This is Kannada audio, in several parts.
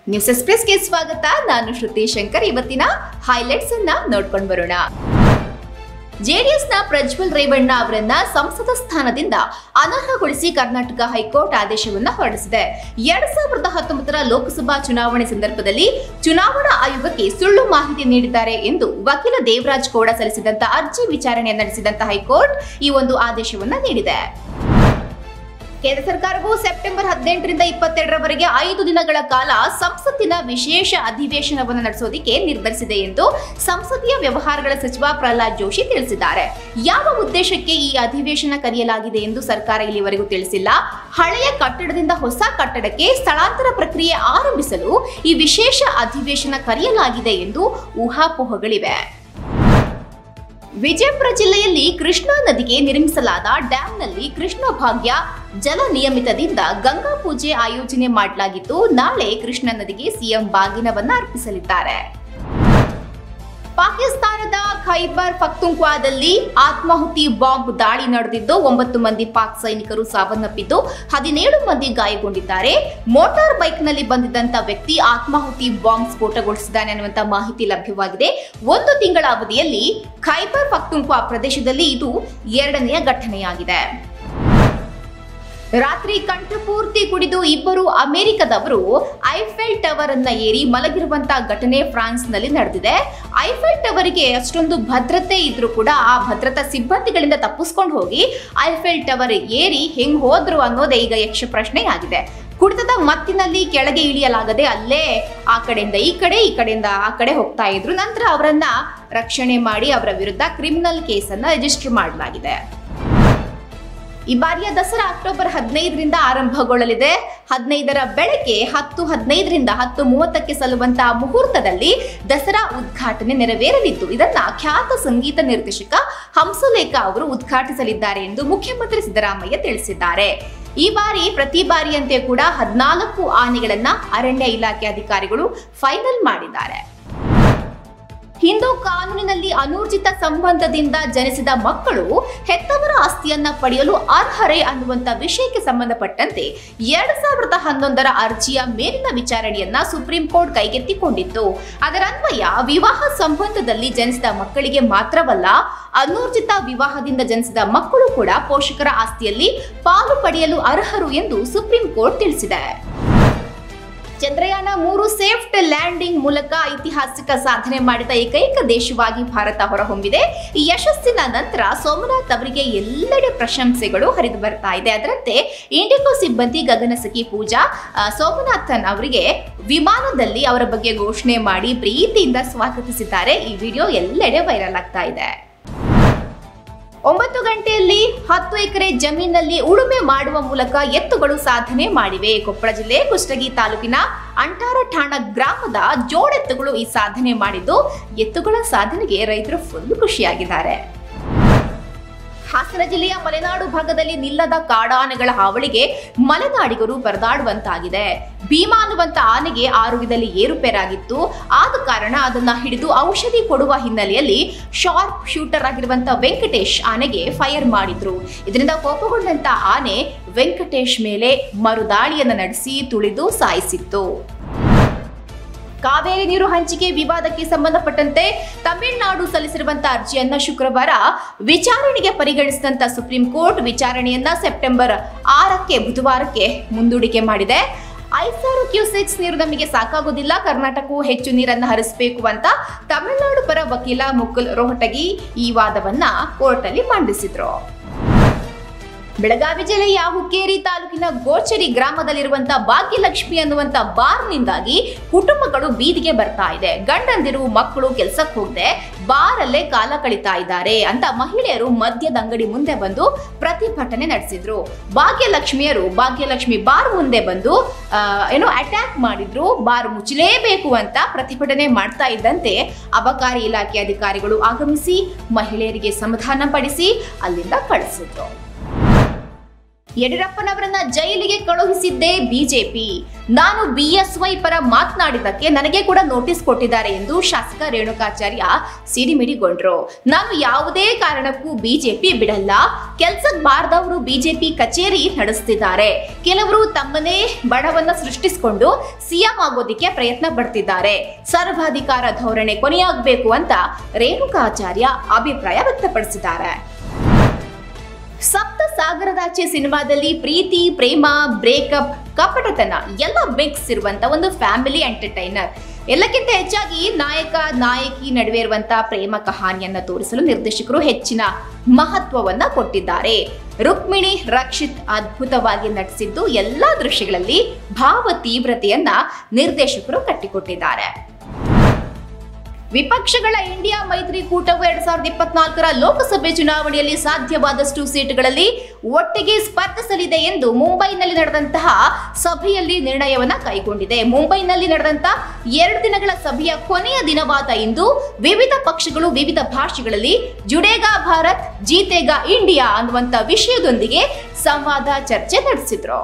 ನ್ಯೂಸ್ ಎಕ್ಸ್ಪ್ರೆಸ್ಗೆ ಸ್ವಾಗತ ನಾನು ಶ್ರುತಿ ಶಂಕರ್ ಇವತ್ತಿನ ಹೈಲೈಟ್ಸ್ ಅನ್ನ ನೋಡ್ಕೊಂಡು ಬರೋಣ ಜೆಡಿಎಸ್ನ ಪ್ರಜ್ವಲ್ ರೇವಣ್ಣ ಅವರನ್ನ ಸಂಸದ ಸ್ಥಾನದಿಂದ ಅನರ್ಹಗೊಳಿಸಿ ಕರ್ನಾಟಕ ಹೈಕೋರ್ಟ್ ಆದೇಶವನ್ನ ಹೊರಡಿಸಿದೆ ಎರಡ್ ಸಾವಿರದ ಹತ್ತೊಂಬತ್ತರ ಲೋಕಸಭಾ ಚುನಾವಣೆ ಸಂದರ್ಭದಲ್ಲಿ ಚುನಾವಣಾ ಆಯೋಗಕ್ಕೆ ಸುಳ್ಳು ಮಾಹಿತಿ ನೀಡಿದ್ದಾರೆ ಎಂದು ವಕೀಲ ದೇವರಾಜ್ ಗೌಡ ಸಲ್ಲಿಸಿದಂತ ಅರ್ಜಿ ವಿಚಾರಣೆ ನಡೆಸಿದಂತ ಹೈಕೋರ್ಟ್ ಈ ಒಂದು ಆದೇಶವನ್ನ ನೀಡಿದೆ ಕೇಂದ್ರ ಸರ್ಕಾರವು ಸೆಪ್ಟೆಂಬರ್ ಹದಿನೆಂಟರಿಂದ ಇಪ್ಪತ್ತೆರಡರವರೆಗೆ ಐದು ದಿನಗಳ ಕಾಲ ಸಂಸತ್ತಿನ ವಿಶೇಷ ಅಧಿವೇಶನವನ್ನು ನಡೆಸೋದಕ್ಕೆ ನಿರ್ಧರಿಸಿದೆ ಎಂದು ಸಂಸದೀಯ ವ್ಯವಹಾರಗಳ ಸಚಿವ ಪ್ರಹ್ಲಾದ್ ಜೋಶಿ ತಿಳಿಸಿದ್ದಾರೆ ಯಾವ ಉದ್ದೇಶಕ್ಕೆ ಈ ಅಧಿವೇಶನ ಕರೆಯಲಾಗಿದೆ ಎಂದು ಸರ್ಕಾರ ಇಲ್ಲಿವರೆಗೂ ತಿಳಿಸಿಲ್ಲ ಹಳೆಯ ಕಟ್ಟಡದಿಂದ ಹೊಸ ಕಟ್ಟಡಕ್ಕೆ ಸ್ಥಳಾಂತರ ಪ್ರಕ್ರಿಯೆ ಆರಂಭಿಸಲು ಈ ವಿಶೇಷ ಅಧಿವೇಶನ ಕರೆಯಲಾಗಿದೆ ಎಂದು ಊಹಾಪೋಹಗಳಿವೆ ವಿಜಯಪುರ ಜಿಲ್ಲೆಯಲ್ಲಿ ಕೃಷ್ಣಾ ನದಿಗೆ ನಿರ್ಮಿಸಲಾದ ಡ್ಯಾಂನಲ್ಲಿ ಕೃಷ್ಣ ಭಾಗ್ಯ ಜಲ ನಿಯಮಿತದಿಂದ ಗಂಗಾ ಪೂಜೆ ಆಯೋಜನೆ ಮಾಡಲಾಗಿದ್ದು ನಾಳೆ ಕೃಷ್ಣ ನದಿಗೆ ಸಿಎಂ ಬಾಗಿನವನ್ನ ಅರ್ಪಿಸಲಿದ್ದಾರೆ ಪಾಕಿಸ್ತಾನದ ಖೈಬರ್ ಪಖ್ತೂನ್ಖ್ವಾದಲ್ಲಿ ಆತ್ಮಾಹುತಿ ಬಾಂಬ್ ದಾಳಿ ನಡೆದಿದ್ದು ಒಂಬತ್ತು ಮಂದಿ ಪಾಕ್ ಸೈನಿಕರು ಸಾವನ್ನಪ್ಪಿದ್ದು ಹದಿನೇಳು ಮಂದಿ ಗಾಯಗೊಂಡಿದ್ದಾರೆ ಮೋಟಾರ್ ಬೈಕ್ನಲ್ಲಿ ಬಂದಿದ್ದಂತ ವ್ಯಕ್ತಿ ಆತ್ಮಾಹುತಿ ಬಾಂಬ್ ಸ್ಫೋಟಗೊಳಿಸಿದ್ದಾನೆ ಅನ್ನುವಂತ ಮಾಹಿತಿ ಲಭ್ಯವಾಗಿದೆ ಒಂದು ತಿಂಗಳ ಅವಧಿಯಲ್ಲಿ ಖೈಬರ್ ಪಖ್ತೂನ್ಖ್ವಾ ಪ್ರದೇಶದಲ್ಲಿ ಇದು ಎರಡನೆಯ ಘಟನೆಯಾಗಿದೆ ರಾತ್ರಿ ಕಂಠಪೂರ್ತಿ ಕುಡಿದು ಇಬ್ಬರು ಅಮೆರಿಕದವರು ಐಫೆಲ್ ಟವರ್ ಅನ್ನ ಏರಿ ಮಲಗಿರುವಂತಹ ಘಟನೆ ಫ್ರಾನ್ಸ್ನಲ್ಲಿ ನಡೆದಿದೆ ಐಫೆಲ್ ಟವರ್ಗೆ ಅಷ್ಟೊಂದು ಭದ್ರತೆ ಇದ್ರೂ ಕೂಡ ಆ ಭದ್ರತಾ ಸಿಬ್ಬಂದಿಗಳಿಂದ ತಪ್ಪಿಸ್ಕೊಂಡು ಹೋಗಿ ಐಫೆಲ್ ಟವರ್ ಏರಿ ಹೆಂಗ್ ಹೋದ್ರು ಅನ್ನೋದೇ ಈಗ ಯಕ್ಷ ಪ್ರಶ್ನೆಯಾಗಿದೆ ಕುಡಿತದ ಮತ್ತಿನಲ್ಲಿ ಕೆಳಗೆ ಇಳಿಯಲಾಗದೆ ಅಲ್ಲೇ ಆ ಕಡೆಯಿಂದ ಈ ಕಡೆ ಈ ಕಡೆಯಿಂದ ಆ ಕಡೆ ಹೋಗ್ತಾ ಇದ್ರು ನಂತರ ಅವರನ್ನ ರಕ್ಷಣೆ ಮಾಡಿ ಅವರ ವಿರುದ್ಧ ಕ್ರಿಮಿನಲ್ ಕೇಸನ್ನ ರಿಜಿಸ್ಟರ್ ಮಾಡಲಾಗಿದೆ ಈ ಬಾರಿಯ ದಸರಾ ಅಕ್ಟೋಬರ್ ಹದಿನೈದರಿಂದ ಆರಂಭಗೊಳ್ಳಲಿದೆ ಹದಿನೈದರ ಬೆಳಗ್ಗೆ ಹತ್ತು ಹದಿನೈದರಿಂದ ಹತ್ತು ಮೂವತ್ತಕ್ಕೆ ಸಲ್ಲುವಂತಹ ಮುಹೂರ್ತದಲ್ಲಿ ದಸರಾ ಉದ್ಘಾಟನೆ ನೆರವೇರಲಿದ್ದು ಇದನ್ನ ಖ್ಯಾತ ಸಂಗೀತ ನಿರ್ದೇಶಕ ಹಂಸಲೇಖ ಅವರು ಉದ್ಘಾಟಿಸಲಿದ್ದಾರೆ ಎಂದು ಮುಖ್ಯಮಂತ್ರಿ ಸಿದ್ದರಾಮಯ್ಯ ತಿಳಿಸಿದ್ದಾರೆ ಈ ಬಾರಿ ಪ್ರತಿ ಬಾರಿಯಂತೆ ಕೂಡ ಹದಿನಾಲ್ಕು ಆನೆಗಳನ್ನ ಅರಣ್ಯ ಇಲಾಖೆ ಅಧಿಕಾರಿಗಳು ಫೈನಲ್ ಮಾಡಿದ್ದಾರೆ ಹಿಂದೂ ಕಾನೂನಿನಲ್ಲಿ ಅನೂರ್ಜಿತ ಸಂಬಂಧದಿಂದ ಜನಿಸಿದ ಮಕ್ಕಳು ಹೆತ್ತವರ ಆಸ್ತಿಯನ್ನ ಪಡೆಯಲು ಅರ್ಹರೇ ಅನ್ನುವಂತ ವಿಷಯಕ್ಕೆ ಸಂಬಂಧಪಟ್ಟಂತೆ ಎರಡ್ ಸಾವಿರದ ಹನ್ನೊಂದರ ಅರ್ಜಿಯ ಮೇಲಿನ ವಿಚಾರಣೆಯನ್ನ ಸುಪ್ರೀಂ ಕೋರ್ಟ್ ಕೈಗೆತ್ತಿಕೊಂಡಿತ್ತು ಅದರನ್ವಯ ವಿವಾಹ ಸಂಬಂಧದಲ್ಲಿ ಜನಿಸಿದ ಮಕ್ಕಳಿಗೆ ಮಾತ್ರವಲ್ಲ ಅನೂರ್ಜಿತ ವಿವಾಹದಿಂದ ಜನಿಸಿದ ಮಕ್ಕಳು ಕೂಡ ಪೋಷಕರ ಆಸ್ತಿಯಲ್ಲಿ ಪಾಲು ಪಡೆಯಲು ಅರ್ಹರು ಎಂದು ಸುಪ್ರೀಂ ಕೋರ್ಟ್ ತಿಳಿಸಿದೆ ಚಂದ್ರಯಾನ ಮೂರು ಸೇಫ್ಟ್ ಲ್ಯಾಂಡಿಂಗ್ ಮೂಲಕ ಐತಿಹಾಸಿಕ ಸಾಧನೆ ಮಾಡಿದ ಏಕೈಕ ದೇಶವಾಗಿ ಭಾರತ ಹೊರಹೊಮ್ಮಿದೆ ಈ ಯಶಸ್ಸಿನ ನಂತರ ಸೋಮನಾಥ್ ಅವರಿಗೆ ಎಲ್ಲೆಡೆ ಪ್ರಶಂಸೆಗಳು ಹರಿದು ಬರ್ತಾ ಇದೆ ಅದರಂತೆ ಇಂಡಿಗೋ ಸಿಬ್ಬಂದಿ ಗಗನಸಖಿ ಪೂಜಾ ಆ, ಸೋಮನಾಥನ್ ಅವರಿಗೆ ವಿಮಾನದಲ್ಲಿ ಅವರ ಬಗ್ಗೆ ಘೋಷಣೆ ಮಾಡಿ ಪ್ರೀತಿಯಿಂದ ಸ್ವಾಗತಿಸಿದ್ದಾರೆ ಈ ವಿಡಿಯೋ ಎಲ್ಲೆಡೆ ವೈರಲ್ ಆಗ್ತಾ ಇದೆ ಒಂಬತ್ತು ಗಂಟೆಯಲ್ಲಿ ಹತ್ತು ಎಕರೆ ಜಮೀನಲ್ಲಿ ಉಳುಮೆ ಮಾಡುವ ಮೂಲಕ ಎತ್ತುಗಳು ಸಾಧನೆ ಮಾಡಿವೆ ಕೊಪ್ಪಳ ಜಿಲ್ಲೆ ಕುಷ್ಟಗಿ ತಾಲೂಕಿನ ಅಂಟಾರಠಾಣ ಗ್ರಾಮದ ಜೋಡೆತ್ತುಗಳು ಈ ಸಾಧನೆ ಮಾಡಿದ್ದು ಎತ್ತುಗಳ ಸಾಧನೆಗೆ ರೈತರು ಫುಲ್ ಖುಷಿಯಾಗಿದ್ದಾರೆ ಹಾಸನ ಜಿಲ್ಲೆಯ ಮಲೆನಾಡು ಭಾಗದಲ್ಲಿ ನಿಲ್ಲದ ಕಾಡಾನೆಗಳ ಹಾವಳಿಗೆ ಮಲೆನಾಡಿಗರು ಪರದಾಡುವಂತಾಗಿದೆ ಭೀಮಾ ಅನ್ನುವಂತ ಆನೆಗೆ ಆರೋಗ್ಯದಲ್ಲಿ ಏರುಪೇರಾಗಿತ್ತು ಆದ ಕಾರಣ ಅದನ್ನ ಹಿಡಿದು ಔಷಧಿ ಕೊಡುವ ಹಿನ್ನೆಲೆಯಲ್ಲಿ ಶಾರ್ಪ್ ಶೂಟರ್ ಆಗಿರುವಂತ ವೆಂಕಟೇಶ್ ಆನೆಗೆ ಫೈರ್ ಮಾಡಿದ್ರು ಇದರಿಂದ ಕೋಪಗೊಂಡಂತ ಆನೆ ವೆಂಕಟೇಶ್ ಮೇಲೆ ಮರುದಾಳಿಯನ್ನ ನಡೆಸಿ ತುಳಿದು ಸಾಯಿಸಿತ್ತು ಕಾವೇರಿ ನೀರು ಹಂಚಿಕೆ ವಿವಾದಕ್ಕೆ ಸಂಬಂಧಪಟ್ಟಂತೆ ತಮಿಳುನಾಡು ಸಲ್ಲಿಸಿರುವಂತಹ ಅರ್ಜಿಯನ್ನ ಶುಕ್ರವಾರ ವಿಚಾರಣೆಗೆ ಪರಿಗಣಿಸಿದಂತ ಸುಪ್ರೀಂ ಕೋರ್ಟ್ ವಿಚಾರಣೆಯನ್ನ ಸೆಪ್ಟೆಂಬರ್ ಆರಕ್ಕೆ ಬುಧವಾರಕ್ಕೆ ಮುಂದೂಡಿಕೆ ಮಾಡಿದೆ ಐಸಾರು ಕ್ಯೂಸೆಕ್ಸ್ ನೀರು ನಮಗೆ ಸಾಕಾಗೋದಿಲ್ಲ ಕರ್ನಾಟಕವು ಹೆಚ್ಚು ನೀರನ್ನು ಹರಿಸಬೇಕು ಅಂತ ತಮಿಳುನಾಡು ಪರ ವಕೀಲ ಮುಕುಲ್ ರೋಹಟಗಿ ಈ ವಾದವನ್ನ ಕೋರ್ಟಲ್ಲಿ ಮಂಡಿಸಿದ್ರು ಬೆಳಗಾವಿ ಜಿಲ್ಲೆಯ ಹುಕ್ಕೇರಿ ತಾಲೂಕಿನ ಗೋಚರಿ ಗ್ರಾಮದಲ್ಲಿರುವಂತ ಭಾಗ್ಯಲಕ್ಷ್ಮಿ ಅನ್ನುವಂತ ಬಾರ್ನಿಂದಾಗಿ ಕುಟುಂಬಗಳು ಬೀದಿಗೆ ಬರ್ತಾ ಇದೆ ಗಂಡಂದಿರು ಮಕ್ಕಳು ಕೆಲ್ಸಕ್ಕೆ ಹೋಗದೆ ಬಾರಲ್ಲೇ ಕಾಲ ಕಳೀತಾ ಇದ್ದಾರೆ ಅಂತ ಮಹಿಳೆಯರು ಮದ್ಯದ ಅಂಗಡಿ ಮುಂದೆ ಬಂದು ಪ್ರತಿಭಟನೆ ನಡೆಸಿದ್ರು ಭಾಗ್ಯಲಕ್ಷ್ಮಿಯರು ಭಾಗ್ಯಲಕ್ಷ್ಮಿ ಬಾರ್ ಮುಂದೆ ಬಂದು ಆ, ಏನೋ ಅಟ್ಯಾಕ್ ಮಾಡಿದ್ರು ಬಾರ್ ಮುಚ್ಚಲೇಬೇಕು ಅಂತ ಪ್ರತಿಭಟನೆ ಮಾಡ್ತಾ ಇದ್ದಂತೆ ಅಬಕಾರಿ ಇಲಾಖೆ ಅಧಿಕಾರಿಗಳು ಆಗಮಿಸಿ ಮಹಿಳೆಯರಿಗೆ ಸಮಾಧಾನ ಪಡಿಸಿ ಅಲ್ಲಿಂದ ಕಳಿಸಿದ್ರು ಯಡಿಯೂರಪ್ಪನವರನ್ನ ಜೈಲಿಗೆ ಕಳುಹಿಸಿದ್ದೇ ಬಿಜೆಪಿ ನಾನು ಬಿಎಸ್ವೈ ಪರ ಮಾತನಾಡಿದ್ದಕ್ಕೆ ನನಗೆ ಕೂಡ ನೋಟಿಸ್ ಕೊಟ್ಟಿದ್ದಾರೆ ಎಂದು ಶಾಸಕ ರೇಣುಕಾಚಾರ್ಯ ಸಿಡಿಮಿಡಿಗೊಂಡ್ರು ನಾನು ಯಾವುದೇ ಕಾರಣಕ್ಕೂ ಬಿಜೆಪಿ ಬಿಡಲ್ಲ ಕೆಲ್ಸಕ್ಕೆ ಬಾರದವರು ಬಿಜೆಪಿ ಕಚೇರಿ ನಡೆಸ್ತಿದ್ದಾರೆ ಕೆಲವರು ತಮ್ಮನ್ನೇ ಬಡವನ್ನ ಸೃಷ್ಟಿಸಿಕೊಂಡು ಸಿಎಂ ಆಗೋದಿಕ್ಕೆ ಪ್ರಯತ್ನ ಪಡ್ತಿದ್ದಾರೆ ಸರ್ವಾಧಿಕಾರ ಧೋರಣೆ ಕೊನೆಯಾಗಬೇಕು ಅಂತ ರೇಣುಕಾಚಾರ್ಯ ಅಭಿಪ್ರಾಯ ವ್ಯಕ್ತಪಡಿಸಿದ್ದಾರೆ ಸಪ್ತ ಸಾಗರದಾಚೆ ಸಿನಿಮಾದಲ್ಲಿ ಪ್ರೀತಿ ಪ್ರೇಮ ಬ್ರೇಕಪ್ ಕಪಟತನ ಎಲ್ಲ ಮಿಕ್ಸ್ ಇರುವಂತ ಒಂದು ಫ್ಯಾಮಿಲಿ ಎಂಟರ್ಟೈನರ್ ಎಲ್ಲಕ್ಕಿಂತ ಹೆಚ್ಚಾಗಿ ನಾಯಕ ನಾಯಕಿ ನಡುವೆ ಇರುವಂತಹ ಪ್ರೇಮ ಕಹಾನಿಯನ್ನ ತೋರಿಸಲು ನಿರ್ದೇಶಕರು ಹೆಚ್ಚಿನ ಮಹತ್ವವನ್ನ ಕೊಟ್ಟಿದ್ದಾರೆ ರುಕ್ಮಿಣಿ ರಕ್ಷಿತ್ ಅದ್ಭುತವಾಗಿ ನಟಿಸಿದ್ದು ಎಲ್ಲಾ ದೃಶ್ಯಗಳಲ್ಲಿ ಭಾವ ತೀವ್ರತೆಯನ್ನ ನಿರ್ದೇಶಕರು ಕಟ್ಟಿಕೊಟ್ಟಿದ್ದಾರೆ ವಿಪಕ್ಷಗಳ ಇಂಡಿಯಾ ಮೈತ್ರಿಕೂಟವು ಎರಡ್ ಸಾವಿರದ ಇಪ್ಪತ್ನಾಲ್ಕರ ಲೋಕಸಭೆ ಚುನಾವಣೆಯಲ್ಲಿ ಸಾಧ್ಯವಾದಷ್ಟು ಸೀಟುಗಳಲ್ಲಿ ಒಟ್ಟಿಗೆ ಸ್ಪರ್ಧಿಸಲಿದೆ ಎಂದು ಮುಂಬೈನಲ್ಲಿ ನಡೆದಂತಹ ಸಭೆಯಲ್ಲಿ ನಿರ್ಣಯವನ್ನ ಕೈಗೊಂಡಿದೆ ಮುಂಬೈನಲ್ಲಿ ನಡೆದಂತಹ ಎರಡು ದಿನಗಳ ಸಭೆಯ ಕೊನೆಯ ದಿನವಾದ ಇಂದು ವಿವಿಧ ಪಕ್ಷಗಳು ವಿವಿಧ ಭಾಷೆಗಳಲ್ಲಿ ಜುಡೇಗಾ ಭಾರತ್ ಜೀತೇಗಾ ಇಂಡಿಯಾ ಅನ್ನುವಂತ ವಿಷಯದೊಂದಿಗೆ ಸಂವಾದ ಚರ್ಚೆ ನಡೆಸಿದ್ರು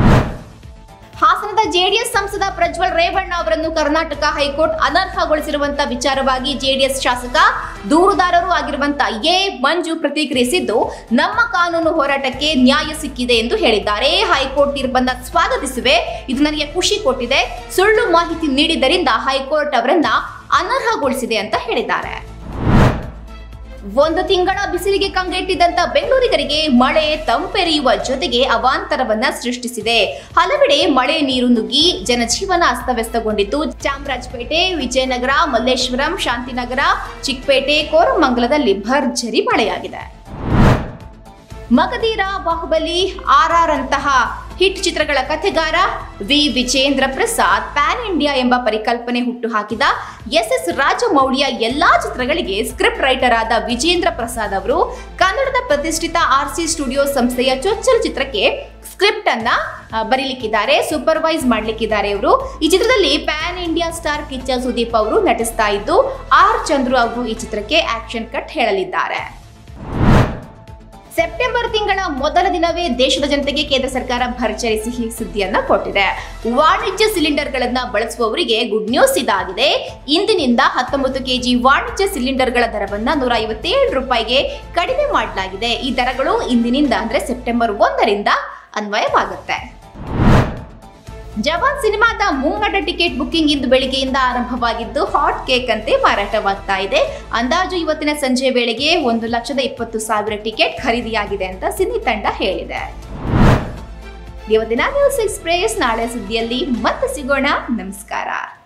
ಹಾಸನದ ಜೆಡಿಎಸ್ ಸಂಸದ ಪ್ರಜ್ವಲ್ ರೇವಣ್ಣ ಅವರನ್ನು ಕರ್ನಾಟಕ ಹೈಕೋರ್ಟ್ ಅನರ್ಹಗೊಳಿಸಿರುವಂತಹ ವಿಚಾರವಾಗಿ ಜೆಡಿಎಸ್ ಶಾಸಕ ದೂರುದಾರರು ಆಗಿರುವಂತಹ ಎ ಮಂಜು ಪ್ರತಿಕ್ರಿಯಿಸಿದ್ದು ನಮ್ಮ ಕಾನೂನು ಹೋರಾಟಕ್ಕೆ ನ್ಯಾಯ ಸಿಕ್ಕಿದೆ ಎಂದು ಹೇಳಿದ್ದಾರೆ ಹೈಕೋರ್ಟ್ ತೀರ್ಪನ್ನ ಸ್ವಾಗತಿಸುವೆ ಇದು ನನಗೆ ಖುಷಿ ಕೊಟ್ಟಿದೆ ಸುಳ್ಳು ಮಾಹಿತಿ ನೀಡಿದ್ದರಿಂದ ಹೈಕೋರ್ಟ್ ಅವರನ್ನ ಅನರ್ಹಗೊಳಿಸಿದೆ ಅಂತ ಹೇಳಿದ್ದಾರೆ ಒಂದು ತಿಂಗಳ ಬಿಸಿಲಿಗೆ ಕಂಗೆಟ್ಟಿದ್ದಂತ ಬೆಂಗಳೂರಿಗರಿಗೆ ಮಳೆ ತಂಪೆರೆಯುವ ಜೊತೆಗೆ ಅವಾಂತರವನ್ನ ಸೃಷ್ಟಿಸಿದೆ ಹಲವೆಡೆ ಮಳೆ ನೀರು ನುಗ್ಗಿ ಜನಜೀವನ ಅಸ್ತವ್ಯಸ್ತಗೊಂಡಿದ್ದು ಚಾಮರಾಜಪೇಟೆ ವಿಜಯನಗರ ಮಲ್ಲೇಶ್ವರಂ ಶಾಂತಿನಗರ ಚಿಕ್ಕಪೇಟೆ ಕೋರಮಂಗಲದಲ್ಲಿ ಭರ್ಜರಿ ಮಳೆಯಾಗಿದೆ ಮಗಧೀರ ಬಾಹುಬಲಿ ಆರ್ ಆರ್ ಅಂತಹ ಹಿಟ್ ಚಿತ್ರಗಳ ಕಥೆಗಾರ V Vijayendra Prasad pan India ಎಂಬ ಪರಿಕಲ್ಪನೆ ಹುಟ್ಟುಹಾಕಿದ ಎಸ್ ಎಸ್ ರಾಜಮೌಳಿಯ ಎಲ್ಲಾ ಚಿತ್ರಗಳಿಗೆ ಸ್ಕ್ರಿಪ್ಟ್ ರೈಟರ್ ಆದ ವಿಜೇಂದ್ರ ಪ್ರಸಾದ್ ಅವರು ಕನ್ನಡದ ಪ್ರತಿಷ್ಠಿತ ಆರ್ ಸಿ ಸ್ಟುಡಿಯೋ ಸಂಸ್ಥೆಯ ಚೊಚ್ಚಲ ಚಿತ್ರಕ್ಕೆ ಸ್ಕ್ರಿಪ್ಟ್ ಅನ್ನ ಆ, ಬರೀಲಿಕ್ಕಿದ್ದಾರೆ ಸೂಪರ್ವೈಸ್ ಮಾಡ್ಲಿಕ್ಕಿದ್ದಾರೆ ಇವರು ಈ ಚಿತ್ರದಲ್ಲಿ pan India star Kichcha Sudeep ಅವರು ನಟಿಸ್ತಾ ಇದ್ದು ಆರ್ ಚಂದ್ರು ಅವರು ಈ ಚಿತ್ರಕ್ಕೆ ಆಕ್ಷನ್ ಕಟ್ ಹೇಳಲಿದ್ದಾರೆ ಸೆಪ್ಟೆಂಬರ್ ತಿಂಗಳ ಮೊದಲ ದಿನವೇ ದೇಶದ ಜನತೆಗೆ ಕೇಂದ್ರ ಸರ್ಕಾರ ಭರ್ಜರಿ ಸಿಹಿ ಸುದ್ದಿಯನ್ನ ಕೊಟ್ಟಿದೆ ವಾಣಿಜ್ಯ ಸಿಲಿಂಡರ್ಗಳನ್ನ ಬಳಸುವವರಿಗೆ ಗುಡ್ ನ್ಯೂಸ್ ಇದಾಗಿದೆ ಇಂದಿನಿಂದ ಹತ್ತೊಂಬತ್ತು ಕೆಜಿ ವಾಣಿಜ್ಯ ಸಿಲಿಂಡರ್ಗಳ ದರವನ್ನ ನೂರ ಐವತ್ತೇಳು ರೂಪಾಯಿಗೆ ಕಡಿಮೆ ಮಾಡಲಾಗಿದೆ ಈ ದರಗಳು ಇಂದಿನಿಂದ ಅಂದ್ರೆ ಸೆಪ್ಟೆಂಬರ್ ಒಂದರಿಂದ ಅನ್ವಯವಾಗುತ್ತೆ ಜವಾನ್ ಸಿನಿಮಾದ ಮುಂಗಡ ಟಿಕೆಟ್ ಬುಕ್ಕಿಂಗ್ ಇಂದು ಬೆಳಿಗ್ಗೆಯಿಂದ ಆರಂಭವಾಗಿದ್ದು ಹಾಟ್ ಕೇಕ್ ಅಂತೆ ಮಾರಾಟವಾಗ್ತಾ ಇದೆ ಅಂದಾಜು ಇವತ್ತಿನ ಸಂಜೆ ವೇಳೆಗೆ ಒಂದು ಲಕ್ಷದ ಇಪ್ಪತ್ತು ಸಾವಿರ ಟಿಕೆಟ್ ಖರೀದಿಯಾಗಿದೆ ಅಂತ ಸಿನಿ ತಂಡ ಹೇಳಿದೆ ಇವತ್ತಿನ ನ್ಯೂಸ್ ಎಕ್ಸ್ಪ್ರೆಸ್ ನಾಳೆ ಸುದ್ದಿಯಲ್ಲಿ ಮತ್ತೆ ಸಿಗೋಣ ನಮಸ್ಕಾರ